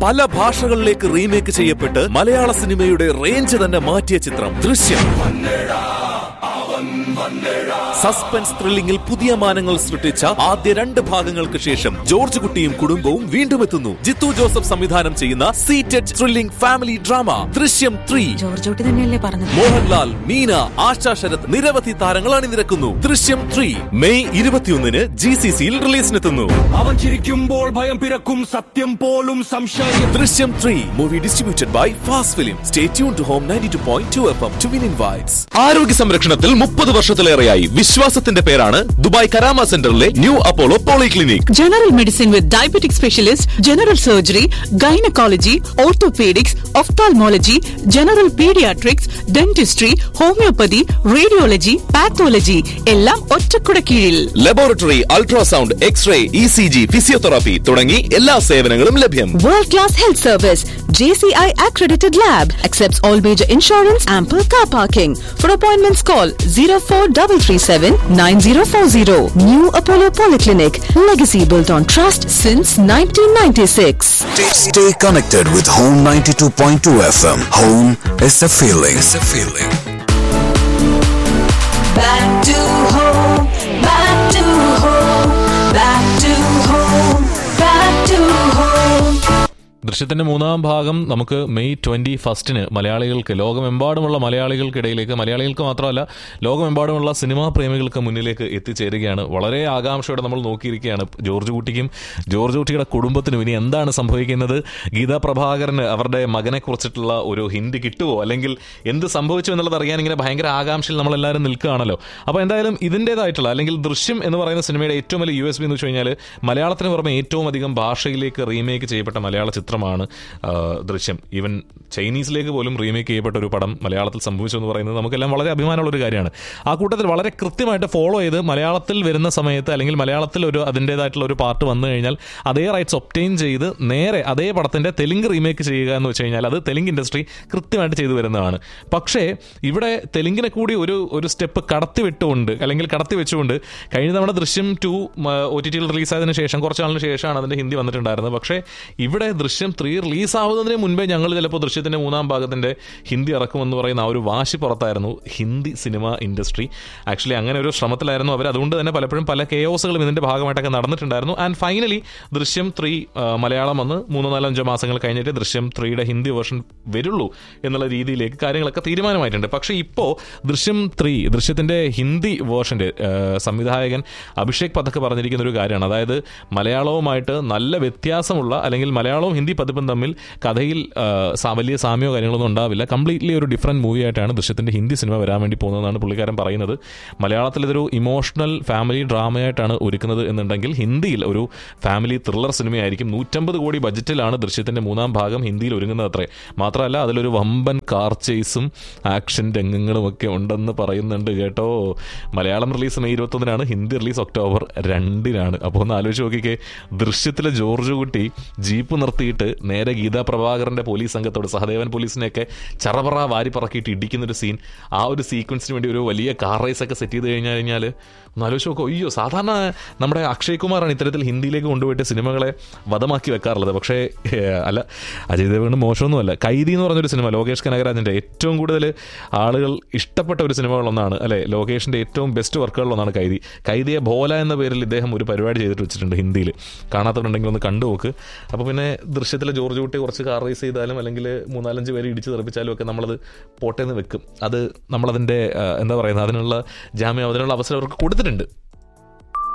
പല ഭാഷകളിലേക്ക് റീമേക്ക് ചെയ്യപ്പെട്ട് മലയാള സിനിമയുടെ റേഞ്ച് തന്നെ മാറ്റിയ ചിത്രം ദൃശ്യം സസ്പെൻസ് ത്രില്ലിംഗിൽ പുതിയ മാനങ്ങൾ സൃഷ്ടിച്ച ആദ്യ രണ്ട് ഭാഗങ്ങൾക്ക് ശേഷം ജോർജ് കുട്ടിയും കുടുംബവും വീണ്ടും എത്തുന്നു ജിത്തു ജോസഫ് സംവിധാനം ചെയ്യുന്ന seated thrilling family drama Drishyam three ജോർജോട്ടി തന്നെയല്ലേ പറഞ്ഞത് മോഹൻലാൽ മീന ആശാ ശരത് നിരവധി താരങ്ങൾ അണിനിരക്കുന്നു ദൃശ്യം ത്രീ മെയ് ഇരുപത്തിയൊന്നിന് ജി സി സിയിൽ റിലീസിനെത്തുന്നു അവൻ ചിരിക്കുമ്പോൾ ഭയം പിറക്കും സത്യം പോലും സംശയം Drishyam three movie distributed by fast film stay tune to home ninety two point two FM to win വിൻ ഇൻവൈറ്റ്സ് ആരോഗ്യ സംരക്ഷണത്തിൽ മുപ്പത് വർഷത്തിലേറെയായി വിശ്വാസത്തിന്റെ പേരാണ് ദുബായ് കരാമ സെന്ററിലെ new Apollo polyclinic general medicine with diabetic specialist general surgery gynaecology orthopaedics ophthalmology general paediatrics dentistry homeopathy radiology pathology എല്ലാം ഒറ്റക്കുട കീഴിൽ laboratory ultrasound x-ray E C G physiotherapy തുടങ്ങി എല്ലാ സേവനങ്ങളും ലഭ്യം World class health service. JCI accredited lab. Accepts all major insurance, ample car parking. For appointments, call 04337 9040. New Apollo Polyclinic. Legacy built on trust since 1996. Stay, stay connected with Home 92.2 FM. Home is a feeling. It's a feeling. Back to home. Back to home. Back to home. Back to home. ദൃശ്യത്തിന്റെ മൂന്നാം ഭാഗം നമുക്ക് May twenty ഫസ്റ്റിന് മലയാളികൾക്ക് ലോകമെമ്പാടുമുള്ള മലയാളികൾക്കിടയിലേക്ക് മലയാളികൾക്ക് മാത്രമല്ല ലോകമെമ്പാടുമുള്ള cinema പ്രേമികൾക്ക് മുന്നിലേക്ക് എത്തിച്ചേരുകയാണ് വളരെ ആകാംക്ഷയോടെ നമ്മൾ നോക്കിയിരിക്കുകയാണ് ജോർജ് കുട്ടിക്കും ജോർജ് കുട്ടിയുടെ കുടുംബത്തിനും ഇനി എന്താണ് സംഭവിക്കുന്നത് ഗീതാ പ്രഭാകരന് അവരുടെ മകനെ കുറിച്ചിട്ടുള്ള ഒരു ഹിന്ദി കിട്ടുമോ അല്ലെങ്കിൽ എന്ത് സംഭവിച്ചു എന്നുള്ളത് അറിയാൻ ഇങ്ങനെ ഭയങ്കര ആകാംക്ഷയിൽ നമ്മളെല്ലാവരും നിൽക്കുകയാണല്ലോ അപ്പോൾ എന്തായാലും ഇതിൻ്റെതായിട്ടുള്ള അല്ലെങ്കിൽ ദൃശ്യം എന്ന് പറയുന്ന സിനിമയുടെ ഏറ്റവും വലിയ യു എസ് ബി എന്ന് വെച്ച് കഴിഞ്ഞാൽ മലയാളത്തിന് പുറമെ ഏറ്റവും അധികം ഭാഷയിലേക്ക് റീമേക്ക് ചെയ്യപ്പെട്ട മലയാള ചിത്രമാണ് ആ, ദൃശ്യം ഈവൻ ചൈനീസിലേക്ക് പോലും റീമേക്ക് ചെയ്യപ്പെട്ട ഒരു പടം മലയാളത്തിൽ സംഭവിച്ചു എന്ന് പറയുന്നത് നമുക്കെല്ലാം വളരെ അഭിമാനമുള്ള ഒരു കാര്യമാണ് ആ കൂട്ടത്തിൽ വളരെ കൃത്യമായിട്ട് ഫോളോ ചെയ്ത് മലയാളത്തിൽ വരുന്ന സമയത്ത് അല്ലെങ്കിൽ മലയാളത്തിൽ ഒരു അതിൻ്റെതായിട്ടുള്ള ഒരു പാർട്ട് വന്നു കഴിഞ്ഞാൽ അതേ റൈറ്റ്സ് ഒപ്റ്റെയിൻ ചെയ്ത് നേരെ അതേ പടത്തിന്റെ തെലുങ്ക് റീമേക്ക് ചെയ്യുക എന്ന് വെച്ച് കഴിഞ്ഞാൽ അത് തെലുങ്ക് ഇൻഡസ്ട്രി കൃത്യമായിട്ട് ചെയ്തു വരുന്നതാണ് പക്ഷേ ഇവിടെ തെലുങ്കിനെ കൂടി ഒരു ഒരു സ്റ്റെപ്പ് കടത്തി വിട്ടുകൊണ്ട് അല്ലെങ്കിൽ കടത്തി വെച്ചുകൊണ്ട് കഴിഞ്ഞ തവണ ദൃശ്യം ടു ഒ ടി ടിയിൽ റിലീസായതിനു ശേഷം കുറച്ച് നാളിന് ശേഷമാണ് അതിന്റെ ഹിന്ദി വന്നിട്ടുണ്ടായിരുന്നത് പക്ഷേ ഇവിടെ ദൃശ്യം ത്രീ റിലീസാവുന്നതിന് മുൻപേ ഞങ്ങൾ ചിലപ്പോൾ ദൃശ്യത്തിന്റെ മൂന്നാം ഭാഗത്തിന്റെ ഹിന്ദി ഇറക്കുമെന്ന് പറയുന്ന ആ ഒരു വാശി പുറത്തായിരുന്നു ഹിന്ദി സിനിമ ഇൻഡസ്ട്രി ആക്ച്വലി അങ്ങനെ ഒരു ശ്രമത്തിലായിരുന്നു അവർ അതുകൊണ്ട് തന്നെ പലപ്പോഴും പല കെയോസുകളും ഇതിന്റെ ഭാഗമായിട്ടൊക്കെ നടന്നിട്ടുണ്ടായിരുന്നു and finally Drishyam three Malayalam വന്ന് മൂന്നോ നാലോ അഞ്ചോ മാസങ്ങൾ കഴിഞ്ഞിട്ട് ദൃശ്യം ത്രീയുടെ ഹിന്ദി വേർഷൻ വരുള്ളൂ എന്നുള്ള രീതിയിലേക്ക് കാര്യങ്ങളൊക്കെ തീരുമാനമായിട്ടുണ്ട് പക്ഷേ ഇപ്പോൾ ദൃശ്യം ത്രീ ദൃശ്യത്തിന്റെ ഹിന്ദി വേർഷന്റെ സംവിധായകൻ അഭിഷേക് പഥക്ക് പറഞ്ഞിരിക്കുന്ന ഒരു കാര്യമാണ് അതായത് മലയാളവുമായിട്ട് നല്ല വ്യത്യാസമുള്ള അല്ലെങ്കിൽ മലയാളവും ഹിന്ദി പതിപ്പും തമ്മിൽ കഥയിൽ ആ, സ- വലിയ സാമ്യമോ കാര്യങ്ങളൊന്നും ഉണ്ടാവില്ല കംപ്ലീറ്റ്ലി ഒരു ഡിഫറൻറ്റ് മൂവി ആയിട്ടാണ് ദൃശ്യത്തിന്റെ ഹിന്ദി സിനിമ വരാൻ വേണ്ടി പോകുന്നതെന്നാണ് പുള്ളിക്കാരൻ പറയുന്നത് മലയാളത്തിൽ ഇതൊരു ഇമോഷണൽ ഫാമിലി ഡ്രാമയായിട്ടാണ് ഒരുക്കുന്നത് എന്നുണ്ടെങ്കിൽ ഹിന്ദിയിൽ ഒരു ഫാമിലി ത്രില്ലർ സിനിമയായിരിക്കും നൂറ്റമ്പത് കോടി ബജറ്റിലാണ് ദൃശ്യത്തിന്റെ മൂന്നാം ഭാഗം ഹിന്ദിയിൽ ഒരുങ്ങുന്നത് അത്രേ മാത്രമല്ല അതിലൊരു വമ്പൻ കാർ ചേസും ആക്ഷൻ രംഗങ്ങളും ഒക്കെ ഉണ്ടെന്ന് പറയുന്നുണ്ട് കേട്ടോ മലയാളം റിലീസ് മെയ് ഇരുപത്തൊന്നിനാണ് ഹിന്ദി റിലീസ് ഒക്ടോബർ രണ്ടിനാണ് അപ്പോൾ ഒന്ന് ആലോചിച്ച് നോക്കിക്കേ ദൃശ്യത്തിലെ ജോർജ് കുട്ടി ജീപ്പ് നിർത്തിയിട്ട് നേരെ ഗീതാ പ്രഭാകരന്റെ പോലീസ് സംഘത്തോട് സഹദേവൻ പോലീസിനെയൊക്കെ ചറപറ വാരി പറക്കിയിട്ട് ഇടിക്കുന്ന ഒരു സീൻ ആ ഒരു സീക്വൻസിന് വേണ്ടി ഒരു വലിയ കാർ റേസ് ഒക്കെ സെറ്റ് ചെയ്ത് കഴിഞ്ഞാൽ കഴിഞ്ഞാൽ ഒന്ന് ആലോചിച്ച് നോക്കോ അയ്യോ സാധാരണ നമ്മുടെ അക്ഷയ് കുമാറാണ് ഇത്തരത്തിൽ ഹിന്ദിയിലേക്ക് കൊണ്ടുപോയിട്ട് സിനിമകളെ വധമാക്കി വെക്കാറുള്ളത് പക്ഷേ ഏഹ്, അല്ല അജയ് ദേവഗണ് മോശമൊന്നുമല്ല കൈതി എന്ന് പറഞ്ഞൊരു സിനിമ ലോകേഷ് കനകരാജിന്റെ ഏറ്റവും കൂടുതൽ ആളുകൾ ഇഷ്ടപ്പെട്ട ഒരു സിനിമകളൊന്നാണ് അല്ലെ ലോകേഷിന്റെ ഏറ്റവും ബെസ്റ്റ് വർക്കുകളിലൊന്നാണ് കൈതി കൈതിയെ ഭോല എന്ന പേരിൽ ഇദ്ദേഹം ഒരു പരിപാടി ചെയ്തിട്ട് വെച്ചിട്ടുണ്ട് ഹിന്ദിയിൽ കാണാത്തവരുണ്ടെങ്കിൽ ഒന്ന് കണ്ടു നോക്ക് അപ്പോൾ പിന്നെ ദൃശ്യത്തിലെ ജോർജ് കുട്ടി കുറച്ച് കാർ റേസ് ചെയ്താലും അല്ലെങ്കിൽ മൂന്നാലഞ്ച് പേര് ഇടിച്ച് തെറിപ്പിച്ചാലും ഒക്കെ നമ്മളത് പോട്ടേന്ന് വെക്കും അത് നമ്മളതിൻ്റെ ആ, എന്താ പറയുന്നത് അതിനുള്ള ജാമ്യം അതിനുള്ള അവസരം അവർക്ക് കൊടുത്തിട്ടുണ്ട്